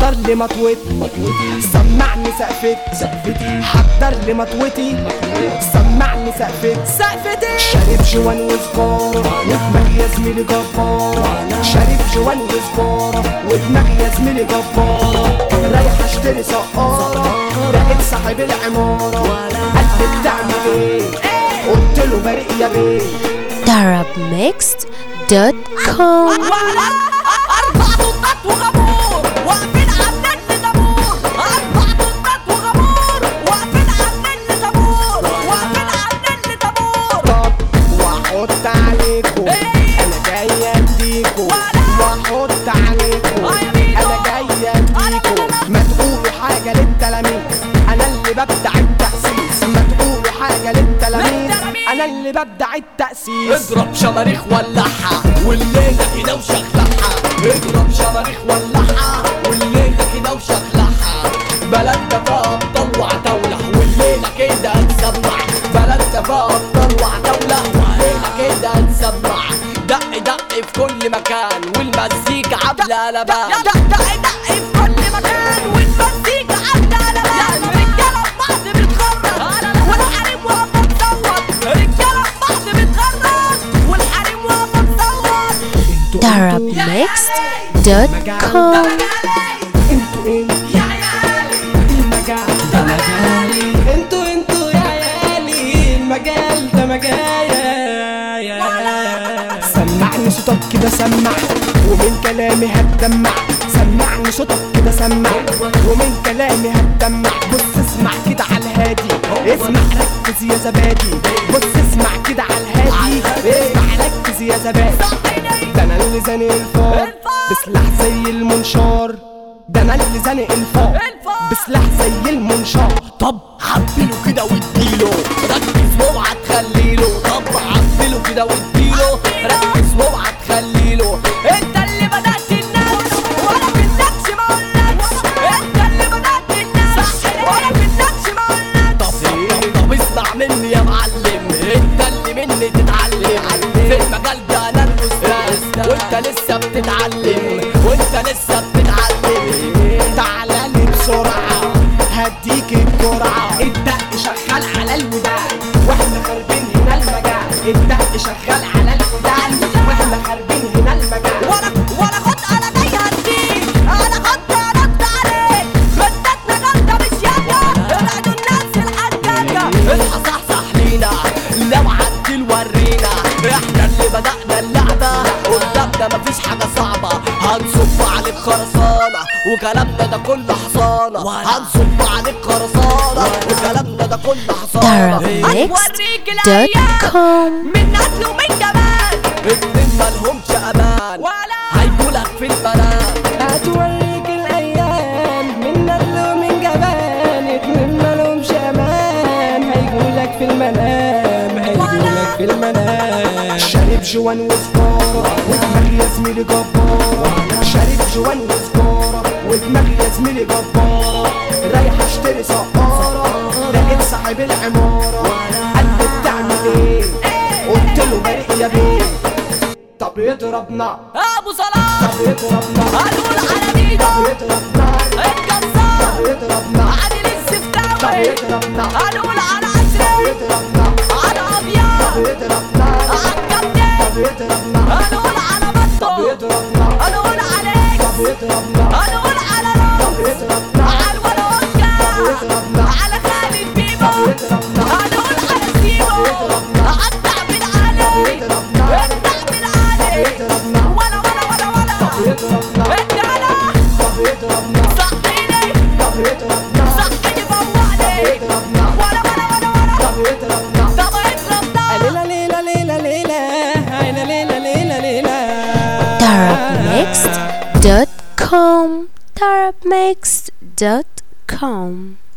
حضر لي مطوتي سمعني سقفتي سقفتي حضر لي مطوتي سمعني سقفتي سقفتي شارب جوان وسجارة ودماغي يا زميلي جبارة شارب جوان وسجارة ودماغي يا زميلي جبارة رايح اشتري سقارة لقيت صاحب العمارة قال لي بتعمل ايه قلت له بريء يا بيه darabmixed.com أربع ضغط وغمور واقفين على النت دمور أربع ضغط وغمور واقفين على النت دمور واقفين على النت دمور طب واحط عليكم انا جاي اديكم واحط عليكم انا جاي اديكم ما تقولوا حاجه للتلاميذ انا اللي ببدع التاسيس ما تقولوا حاجه للتلاميذ انا اللي ببدع التاسيس اضرب شماريخ ولعها والليلة كده وشخلعها اضرب شماريخ ولعها والليلة كده وشخلعها بلدنا بقى ابطال وعتاولة والليلة كده هنسمع بلدنا بقى ابطال وعتاولة والليلة كده هنسمع دق دق في كل مكان والمزيكا عاملة قلبان دق دق دق في كل مكان والمزيكا عاملة قلبان رجالة في بعض بتخرج والحريم واقفة تصوت رجالة في بعض بتخرج والحريم واقفة تصوت darabmixed.com انتوا ايه المجال ده مجالي انتوا انتوا يا عيالي المجال ده مجالي سمعني صوتك كده سمع ومن كلامي هتدمع سمعني صوتك كده سمع ومن كلامي هتدمع بص اسمع كده على الهادي اسمع ركز يا زبادي بص اسمع كده على الهادي اسمع ركز يا زبادي ده انا اللي زانق الفار بسلاح زي المنشار ده انا اللي زانق الفار بسلاح زي المنشار طب عبله كده واديله ركز واوعى تخليله طب عبله كده واديله ركز واوعى تخليله انت اللي بدأت الناس وانا في النكش ما اقولكش انت اللي بدأت الناس وانا في النكش ما اقولكش طب طب اسمع مني يا معلم انت اللي مني تتعلم في المجال ده انا الاستاذ وانت لسه بتتعلم وانت لسه بتتعلم تعالى لي بسرعة هديك الجرعة الدق شغال على الودان واحنا خاربين هنا المجال الدق شغال على الودان واحنا خاربين هنا المجال وانا وانا خد انا جاي هديك انا خد ارد عليك خدتنا جامده مش ياكا ابعدوا الناس الحجاجه اصحى صحصح لينا لو عدل ورينا احنا اللي بدأنا اللعبة قدامنا مفيش حاجة صعبة هنصب عليك خرسانة وكلامنا ده كله حصانة هنصب عليك خرسانة وكلامنا ده كله حصانة هنوريك darabmixed.com من نسل ومن جمال اتنين مالهمش امان ولا هيجولك في البنات هتوريك الايام من نبل ومن جبان اتنين مالهمش امان هيجولك في المنام هيجولك في المنام شارب جوان وسجارة ودماغي يا زميلي جبارة شارب جوان وسجارة ودماغي يا زميلي جبارة رايح اشتري سقارة لقيت صاحب العمارة قال لي بتعمل ايه قلت له بريء يا بيه طب يضربنا ابو صلاح طب يضربنا هنقول على ميدو يضربنا الجزار يضربنا عادل السفتاوي يضربنا هنقول على عشري يضربنا على ابيض يضربنا على الكابتن يضربنا هنقول على بطو يضربنا هنقول على اكس يضربنا هنقول على روز يضربنا على الولوكا يضربنا على خالد بيبو يضربنا هنقول على سيبو يضربنا على الدعم العالي يضربنا الدعم العالي يضربنا ولا ولا ولا ولا يضربنا الرجالة يضربنا صحيني يضربنا صحيني فوقني يضربنا ولا ولا ولا ولا يضربنا طب اضرب ده ليلة ليلة ليلة ليلة عينا ليلة ليلة ليلة darabmixed.com darabmixed.com